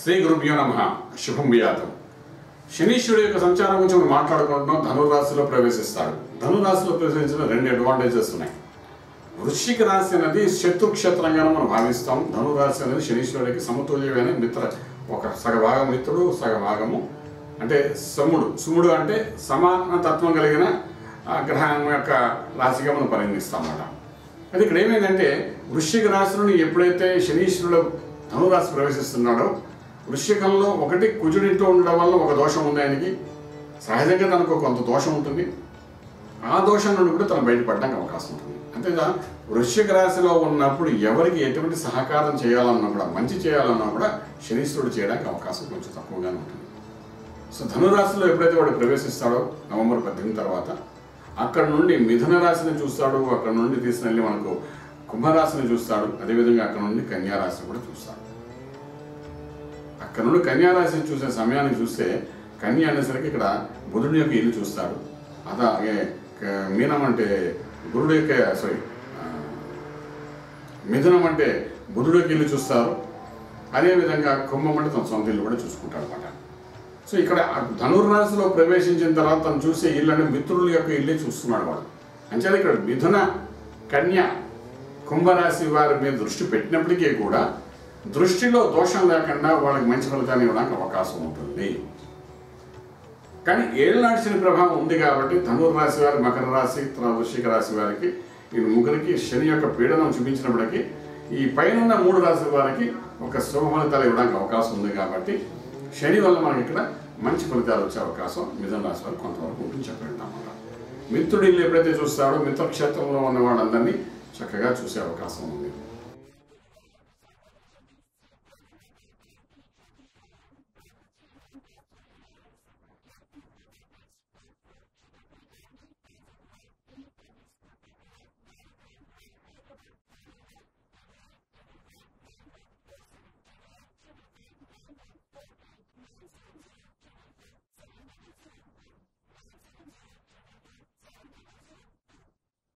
శ్రీ గురుభ్యో నమ శుభం వ్యాతం శనీశ్వరుడు యొక్క సంచారం గురించి మనం మాట్లాడుకుంటున్నాం ధనురాశిలో ప్రవేశిస్తాడు ధనురాశిలో ప్రవేశించిన రెండు అడ్వాంటేజెస్ ఉన్నాయి వృశ్చిక రాశి అనేది శత్రుక్షేత్రంగా మనం భావిస్తాం ధనురాశి అనేది శనీశ్వరుడికి సమతుల్యమైన మిత్ర ఒక సగభాగం మిత్రుడు సగభాగము అంటే సముడు సుముడు అంటే సమాన తత్వం కలిగిన ఆ గ్రహం యొక్క రాశిగా మనం పరిగణిస్తాం అన్నమాట అది ఇక్కడ ఏమైందంటే వృశ్చిక రాశిలోని ఎప్పుడైతే శనీశ్వరుడు ధనురాశి ప్రవేశిస్తున్నాడో వృశ్చికంలో ఒకటి కుజుడింట్లో ఉండడం వల్ల ఒక దోషం ఉంది ఆయనకి సహజంగా తనకు కొంత దోషం ఉంటుంది ఆ దోషం నుండి కూడా తను బయటపడడానికి అవకాశం ఉంటుంది అంతేగా వృశ్చిక రాశిలో ఉన్నప్పుడు ఎవరికి ఎటువంటి సహకారం చేయాలన్నా కూడా మంచి చేయాలన్నా కూడా శనీశ్వరుడు చేయడానికి అవకాశం కొంచెం తక్కువగానే ఉంటుంది సో ధనురాశిలో ఎప్పుడైతే వాడు ప్రవేశిస్తాడో నవంబర్ పద్దెనిమిది తర్వాత అక్కడ నుండి మిథున రాశిని చూస్తాడు అక్కడ నుండి తీసుకెళ్ళి మనకు కుంభరాశిని చూస్తాడు అదేవిధంగా అక్కడ నుండి కన్యా రాశిని కూడా చూస్తాడు అక్కడ నుండి కన్యా రాశిని చూసే సమయాన్ని చూస్తే కన్య అనేసరికి ఇక్కడ బుధుడి యొక్క ఇల్లు చూస్తాడు అలాగే క- మీనం అంటే గురుడు యొక్క సారీ మిథునం అంటే బుధుడి యొక్క ఇల్లు చూస్తారు అదేవిధంగా కుంభం అంటే తన సొంత ఇల్లు కూడా చూసుకుంటాడు అనమాట సో ఇక్కడ ఆ ధనుర్రాశిలో ప్రవేశించిన తర్వాత తను చూసే ఇల్లు అంటే మిత్రుల యొక్క ఇల్లే చూస్తున్నాడు వాడు అంచేది ఇక్కడ మిథున కన్య కుంభరాశి వారి మీద దృష్టి పెట్టినప్పటికీ కూడా దృష్టిలో దోషం లేకుండా వాళ్ళకి మంచి ఫలితాన్ని ఇవ్వడానికి అవకాశం ఉంటుంది కానీ ఏళ్ళనాటి శని ప్రభావం ఉంది కాబట్టి ధనుర్ రాశి వారి మకర రాశి తర్వాత వృశ్చిక రాశి వారికి ఈ ముగ్గురికి శని యొక్క పీడనం చూపించినప్పటికీ ఈ పైన మూడు రాశుల వారికి ఒక శుభ ఫలితాలు ఇవ్వడానికి అవకాశం ఉంది కాబట్టి శని వల్ల మనకి ఇక్కడ మంచి ఫలితాలు వచ్చే అవకాశం మిథున రాశి వారికి కొంతవరకు ఉంటుంది చెప్పగలుగుతామన్నమాట మిత్రుడు ఇల్లు ఎప్పుడైతే చూస్తాడో మిత్రక్షేత్రంలో ఉన్న వాళ్ళందరినీ చక్కగా చూసే అవకాశం ఉంది